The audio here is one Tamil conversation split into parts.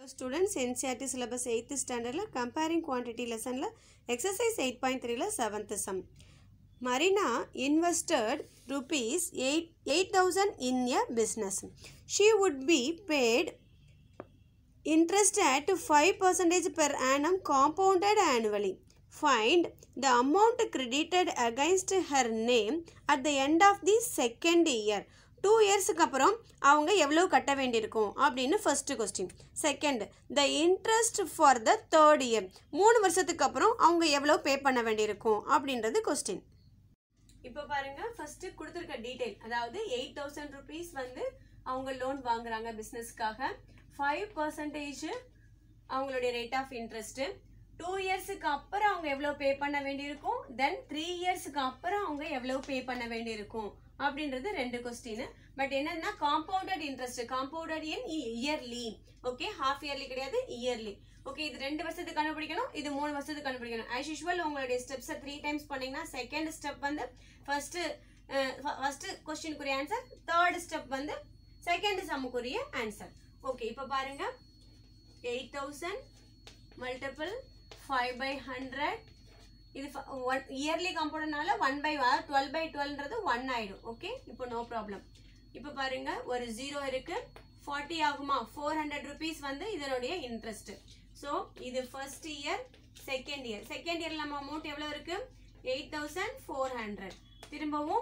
ஸ்டூடெண்ட்ஸ் என்சிஆர்டி சிலபஸ் எயித்து ஸ்டாண்டர்டில் கம்பேரிங் குவான்டிட்டி லெசனில் எக்ஸசைஸ் எயிட் பாயிண்ட் த்ரீல seventh sum Marina invested rupees eight eight thousand in a business she would be paid interest at 5% per annum compounded annually. Find the amount credited against her name at the end of the second year. Two இயர்ஸுக்கு அப்புறம் அவங்க எவ்வளோ கட்ட வேண்டியிருக்கும் அப்படின்னு first question second the interest for the third year மூணு வருஷத்துக்கு அப்புறம் அவங்க எவ்வளோ பே பண்ண வேண்டியிருக்கும் அப்படின்றது கொஸ்டின் இப்போ பாருங்க ஃபர்ஸ்ட் கொடுத்துருக்க டீடைல் அதாவது எயிட் தௌசண்ட் ருபீஸ் வந்து அவங்க லோன் வாங்குறாங்க பிஸ்னஸ்க்காக ஃபைவ் பர்சன்டேஜ் அவங்களுடைய ரேட் ஆஃப் இன்ட்ரெஸ்ட் டூ இயர்ஸுக்கு அப்புறம் அவங்க எவ்வளோ பே பண்ண வேண்டியிருக்கும் தென் த்ரீ இயர்ஸுக்கு அப்புறம் அவங்க எவ்வளோ பே பண்ண வேண்டியிருக்கும் அப்படின்றது ரெண்டு கொஸ்டின் பட் என்னன்னா compounded interest compounded in yearly okay half yearly கிடையாது இயர்லி ஓகே இது ரெண்டு வருஷத்துக்கு கண்டுபிடிக்கணும் இது மூணு வருஷத்துக்கு கண்டுபிடிக்கணும் ஆஸ் யூஸ்வல் உங்களுடைய ஸ்டெப்ஸை த்ரீ டைம்ஸ் பண்ணீங்கன்னா செகண்ட் ஸ்டெப் வந்து ஃபர்ஸ்ட் ஃபர்ஸ்ட் கொஸ்டினுக்குரிய ஆன்சர் தேர்ட் ஸ்டெப் வந்து செகண்ட் சம்முக்குரிய ஆன்சர் ஓகே இப்போ பாருங்க eight thousand multiple five by hundred இது ஒன் இயர்லி காம்பவுண்டனால ஒன் பை டுவெல் பை டுவெல்ன்றது ஒன் ஆயிடும் ஓகே இப்போ நோ ப்ராப்ளம் இப்போ பாருங்க ஒரு ஜீரோ இருக்கு ஃபார்ட்டி ஆகுமா ஃபோர் ஹண்ட்ரட் ருபீஸ் வந்து இதனுடைய இன்ட்ரெஸ்ட் ஸோ இது first year second year second இயர்ல நம்ம அமௌண்ட் எவ்வளோ இருக்கு எயிட் தௌசண்ட் ஃபோர் ஹண்ட்ரட் திரும்பவும்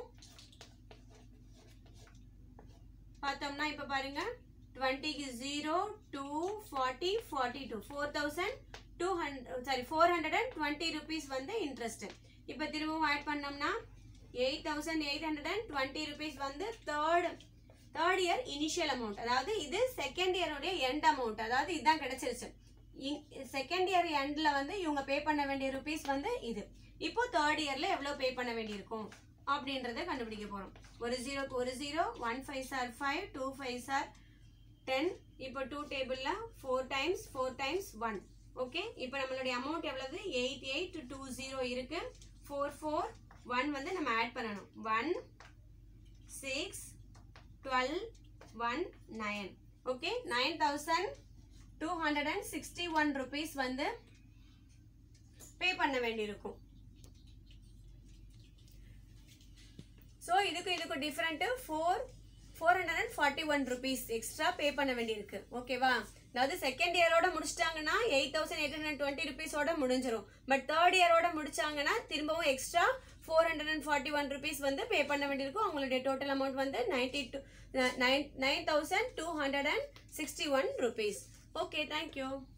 பார்த்தோம்னா இப்போ பாருங்க டுவெண்ட்டிக்கு zero two forty forty two four thousand two hundred sorry four hundred and twenty rupees வந்து இன்ட்ரெஸ்ட் இப்போ திரும்பவும் ஆட் பண்ணோம்னா eight thousand eight hundred and twenty rupees வந்து third third year initial amount அதாவது இது செகண்ட் இயருடைய எண்ட் அமௌண்ட் அதாவது இதுதான் கிடைச்சிருச்சு செகண்ட் இயர் எண்ட்ல வந்து இவங்க பே பண்ண வேண்டிய ருபீஸ் வந்து இது இப்போ தேர்ட் இயர்ல எவ்வளவு பே பண்ண வேண்டியிருக்கும் அப்படின்றத கண்டுபிடிக்க போறோம் ஒரு ஜீரோக்கு ஒரு zero one five sir five two five sir ten இப்போ டூ டேபிள்ல four times four times one okay இப்போ நம்மளுடைய அமௌண்ட் எவ்வளவு எயிட் எயிட் டூ ஜீரோ இருக்கு ஃபோர் ஃபோர் ஒன் வந்து நம்ம ஆட் பண்ணணும் one six twelve one nine okay nine thousand two hundred and sixty one rupees வந்து பே பண்ண வேண்டியிருக்கும் ஸோ இதுக்கு இதுக்கு different four four hundred and forty one rupees extra pay பண்ண வேண்டியிருக்கு ஓகேவா அதாவது செகண்ட் இயரோட முடிச்சிட்டாங்கன்னா eight thousand eight hundred twenty ருபீஸோட முடிஞ்சிடும் பட் தேர்ட் இயரோட முடிச்சாங்கன்னா திரும்பவும் extra four hundred and forty one rupees வந்து பே பண்ண வேண்டியிருக்கும் அவங்களுடைய டோட்டல் அமௌண்ட் வந்து ninety two nine nine thousand two hundred and sixty one rupees okay thank you